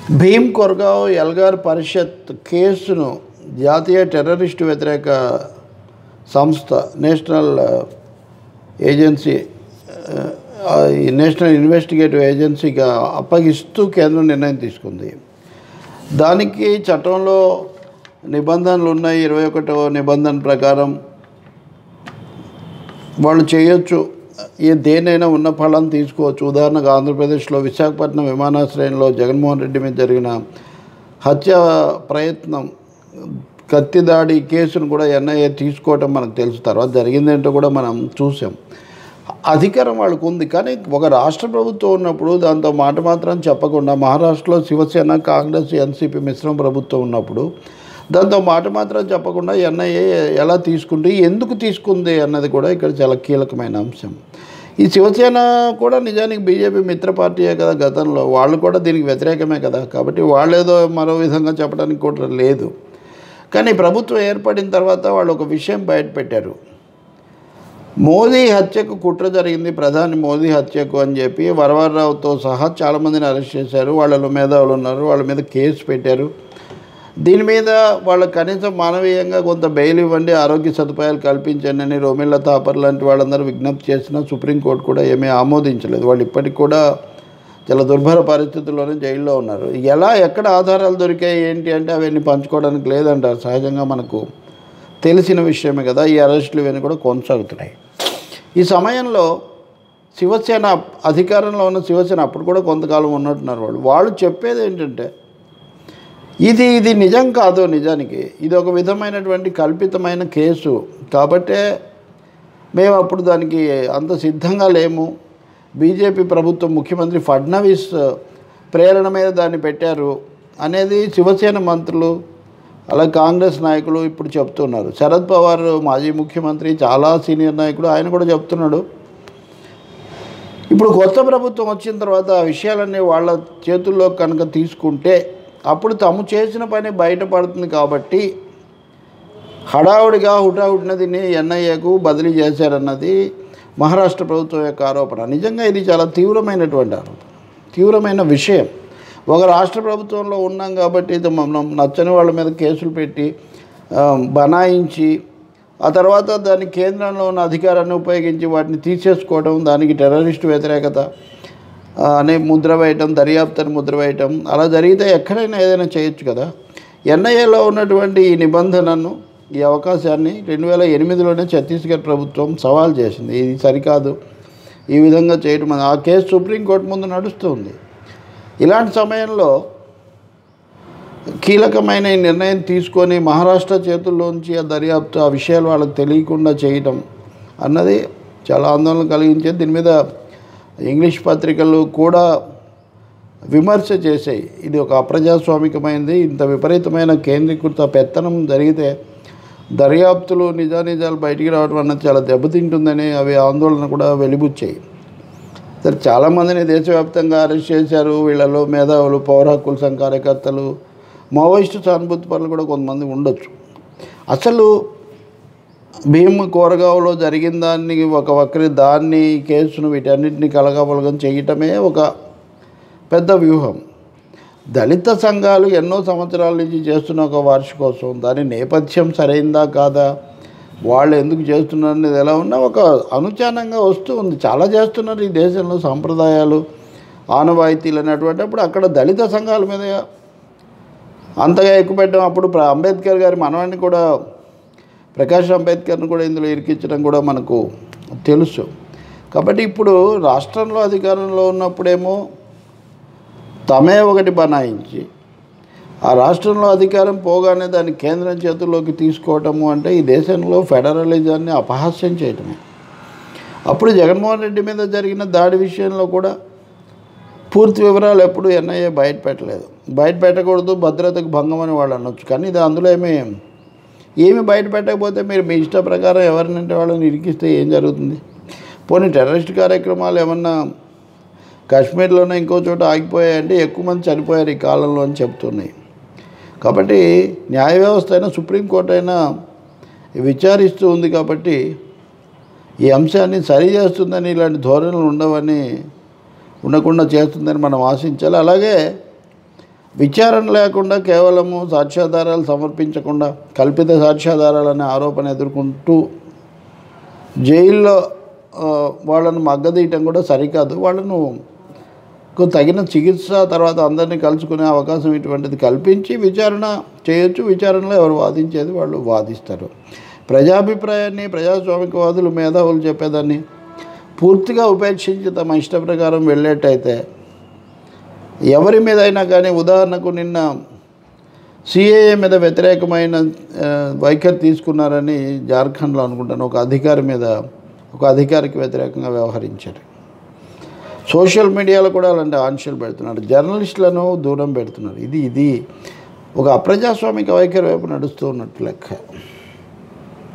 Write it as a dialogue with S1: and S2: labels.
S1: Bhim కొరగావ్ Elgar పరిషత్ కేసును జాతీయ terrorist వ్యతిరేక సంస్థ నేషనల్ ఏజెన్సీ ఆ, ఈ నేషనల్ ఇన్వెస్టిగేటివ్ ఏజెన్సీగా అప్పగిస్తూ కేంద్రం నిర్ణయం తీసుకుంది దానికి చట్టంలో నిబంధనలు ఉన్నాయి ఇరవై ఒకటో నిబంధన ప్రకారం వాళ్ళు చేయొచ్చు ఏ దేనైనా ఉన్న ఫలం తీసుకోవచ్చు ఉదాహరణకు ఆంధ్రప్రదేశ్లో విశాఖపట్నం విమానాశ్రయంలో జగన్మోహన్ రెడ్డి మీద జరిగిన హత్య ప్రయత్నం కత్తి దాడి కేసును కూడా ఎన్ఐఏ తీసుకోవటం మనకు తెలుసు తర్వాత జరిగిందేంటో కూడా మనం చూసాం అధికారం వాళ్ళకు ఉంది కానీ ఒక రాష్ట్ర ప్రభుత్వం ఉన్నప్పుడు దాంతో మాట మాత్రం చెప్పకుండా మహారాష్ట్రలో శివసేన కాంగ్రెస్ ఎన్సీపీ మిశ్రమ ప్రభుత్వం ఉన్నప్పుడు దాంతో మాట మాత్రం చెప్పకుండా ఎన్ఐఏ ఎలా తీసుకుంది ఎందుకు తీసుకుంది అన్నది కూడా ఇక్కడ చాలా కీలకమైన అంశం ఈ శివసేన కూడా నిజానికి బీజేపీ మిత్ర పార్టీయే కదా గతంలో వాళ్ళు కూడా దీనికి వ్యతిరేకమే కదా కాబట్టి వాళ్ళు ఏదో మరో విధంగా చెప్పడానికి కూడా లేదు కానీ ప్రభుత్వం ఏర్పడిన తర్వాత వాళ్ళు ఒక విషయం బయటపెట్టారు మోదీ హత్యకు కుట్ర జరిగింది ప్రధాని మోదీ హత్యకు అని చెప్పి వరవరరావుతో సహా చాలామందిని అరెస్ట్ చేశారు వాళ్ళలో మేధావులు ఉన్నారు వాళ్ళ మీద కేసు పెట్టారు దీని మీద వాళ్ళ కనీసం మానవీయంగా కొంత బెయిల్ ఇవ్వండి ఆరోగ్య సదుపాయాలు కల్పించండి అని రోమిల్ల తాపర్ లాంటి వాళ్ళందరూ విజ్ఞప్తి చేసినా సుప్రీంకోర్టు కూడా ఏమీ ఆమోదించలేదు వాళ్ళు ఇప్పటికి కూడా చాలా దుర్భర పరిస్థితుల్లోనే జైల్లో ఉన్నారు ఎలా ఎక్కడ ఆధారాలు దొరికాయి ఏంటి అంటే అవన్నీ పంచుకోవడానికి లేదంటారు సహజంగా మనకు తెలిసిన విషయమే కదా ఈ అరెస్టులు ఇవన్నీ కూడా కొనసాగుతున్నాయి ఈ సమయంలో శివసేన అధికారంలో ఉన్న శివసేన అప్పుడు కూడా కొంతకాలం ఉన్నట్టున్నారు వాళ్ళు వాళ్ళు చెప్పేది ఏంటంటే ఇది ఇది నిజం కాదు నిజానికి ఇది ఒక విధమైనటువంటి కల్పితమైన కేసు కాబట్టే మేము అప్పుడు దానికి అంత సిద్ధంగా లేము బీజేపీ ప్రభుత్వం ముఖ్యమంత్రి ఫడ్నవీస్ ప్రేరణ మీద దాన్ని పెట్టారు అనేది శివసేన మంత్రులు అలా కాంగ్రెస్ నాయకులు ఇప్పుడు చెప్తున్నారు శరద్ పవార్ మాజీ ముఖ్యమంత్రి చాలా సీనియర్ నాయకుడు ఆయన కూడా చెప్తున్నాడు ఇప్పుడు కొత్త ప్రభుత్వం వచ్చిన తర్వాత ఆ విషయాలన్నీ వాళ్ళ చేతుల్లో కనుక తీసుకుంటే అప్పుడు తాము చేసిన పని బయటపడుతుంది కాబట్టి హడావుడిగా హుటాహుటిన దీన్ని ఎన్ఐఏకు బదిలీ చేశారన్నది మహారాష్ట్ర ప్రభుత్వం యొక్క ఆరోపణ నిజంగా ఇది చాలా తీవ్రమైనటువంటి ఆరోపణ తీవ్రమైన విషయం ఒక రాష్ట్ర ప్రభుత్వంలో ఉన్నాం కాబట్టి ఇది మనం నచ్చని వాళ్ళ మీద కేసులు పెట్టి ఆ, బనాయించి ఆ తర్వాత దాన్ని కేంద్రంలో ఉన్న అధికారాన్ని ఉపయోగించి వాటిని తీసేసుకోవడం దానికి టెర్రరిస్ట్ వ్యతిరేకత ఆ, అనే ముద్ర వేయటం దర్యాప్తు అని ముద్ర వేయటం అలా జరిగితే ఎక్కడైనా ఏదైనా చేయొచ్చు కదా ఎన్ఐఏలో ఉన్నటువంటి ఈ నిబంధనను ఈ అవకాశాన్ని రెండు వేల ఎనిమిదిలోనే ఛత్తీస్గఢ్ ప్రభుత్వం సవాల్ చేసింది ఇది సరికాదు ఈ విధంగా చేయడం అని. ఆ కేసు సుప్రీంకోర్టు ముందు నడుస్తుంది ఇలాంటి సమయంలో కీలకమైన ఈ నిర్ణయం తీసుకొని మహారాష్ట్ర చేతుల్లోంచి ఆ దర్యాప్తు ఆ విషయాలు వాళ్ళకి తెలియకుండా చేయటం అన్నది చాలా ఆందోళన కలిగించేది దీని మీద ఇంగ్లీష్ పత్రికలు కూడా విమర్శ చేసాయి ఇది ఒక అప్రజాస్వామికమైనది ఇంత విపరీతమైన కేంద్రీకృత పెత్తనం జరిగితే దర్యాప్తులు నిజానిజాలు బయటికి రావడం అన్నది చాలా దెబ్బతింటుందని అవి ఆందోళన కూడా వెలిబుచ్చాయి సరే చాలామందిని దేశవ్యాప్తంగా అరెస్ట్ చేశారు వీళ్ళలో మేధావులు పౌర హక్కుల సంఘ కార్యకర్తలు మావోయిస్టు సానుభూతి పనులు కూడా కొంతమంది ఉండొచ్చు అసలు భీమ్ కోరగావులో జరిగిన దాన్ని ఒక వక్రి దాన్ని ఈ కేసును వీటన్నిటిని కలగబలగం చేయటమే ఒక పెద్ద వ్యూహం దళిత సంఘాలు ఎన్నో సంవత్సరాల నుంచి చేస్తున్న ఒక వార్షికోత్సవం దాని నేపథ్యం సరైందా కాదా వాళ్ళు ఎందుకు చేస్తున్నారు అనేది ఎలా ఉన్నా ఒక అనుచానంగా వస్తూ ఉంది చాలా చేస్తున్నారు ఈ దేశంలో సాంప్రదాయాలు ఆనవాయితీలు అనేటువంటిప్పుడు అక్కడ దళిత సంఘాల మీద అంతగా ఎక్కువ పెట్టడం అప్పుడు ప్ర- అంబేద్కర్ గారి మనవాడిని కూడా ప్రకాష్ అంబేద్కర్ని కూడా ఇందులో ఇరికించడం కూడా మనకు తెలుసు కాబట్టి ఇప్పుడు రాష్ట్రంలో అధికారంలో ఉన్నప్పుడేమో తమే ఒకటి బనాయించి ఆ రాష్ట్రంలో అధికారం పోగానే దాన్ని కేంద్రం చేతుల్లోకి తీసుకోవటము అంటే ఈ దేశంలో ఫెడరలిజాన్ని అపహాస్యం చేయటమే అప్పుడు జగన్మోహన్ రెడ్డి మీద జరిగిన దాడి విషయంలో కూడా పూర్తి వివరాలు ఎప్పుడు ఎన్ఐఏ బయట పెట్టలేదు బయట పెట్టకూడదు భద్రతకు భంగం అని వాళ్ళు అనొచ్చు కానీ ఇది అందులో ఏమీ ఏమి బయట పెట్టకపోతే మీరు మీ ఇష్ట ప్రకారం ఎవరినంటే వాళ్ళని ఇరికిస్తే ఏం జరుగుతుంది పోనీ టెర్రరిస్ట్ కార్యక్రమాలు ఏమన్నా కాశ్మీర్లోనే ఇంకో చోట ఆగిపోయాయంటే ఎక్కువ మంది చనిపోయారు ఈ కాలంలో అని చెప్తున్నాయి కాబట్టి న్యాయ వ్యవస్థ అయినా సుప్రీంకోర్టు అయినా విచారిస్తూ ఉంది కాబట్టి ఈ అంశాన్ని సరి చేస్తుందని ఇలాంటి ధోరణులు ఉండవని ఉండకుండా చేస్తుందని మనం ఆశించాలి అలాగే విచారణ లేకుండా కేవలము సాక్ష్యాధారాలు సమర్పించకుండా కల్పిత సాక్ష్యాధారాలనే ఆరోపణ ఎదుర్కొంటూ జైల్లో ఆ, వాళ్ళను మగ్గదీయటం కూడా సరికాదు వాళ్ళను కు తగిన చికిత్స తర్వాత అందరినీ కలుసుకునే అవకాశం ఇటువంటిది కల్పించి విచారణ చేయొచ్చు విచారణలో ఎవరు వాదించేది వాళ్ళు వాదిస్తారు ప్రజాభిప్రాయాన్ని ప్రజాస్వామికవాదులు మేధావులు చెప్పేదాన్ని పూర్తిగా ఉపేక్షించి తమ ఇష్ట ప్రకారం వెళ్ళేటైతే ఎవరి మీద అయినా కానీ ఉదాహరణకు నిన్న సిఏఏ మీద వ్యతిరేకమైన ఆ, వైఖరి తీసుకున్నారని జార్ఖండ్లో అనుకుంటాను ఒక అధికారి మీద ఒక అధికారికి వ్యతిరేకంగా వ్యవహరించారు సోషల్ మీడియాలో కూడా అలాంటి ఆంక్షలు పెడుతున్నారు జర్నలిస్టులను దూరం పెడుతున్నారు ఇది ఇది ఒక అప్రజాస్వామిక వైఖరి వైపు నడుస్తూ ఉన్నట్టు లెక్క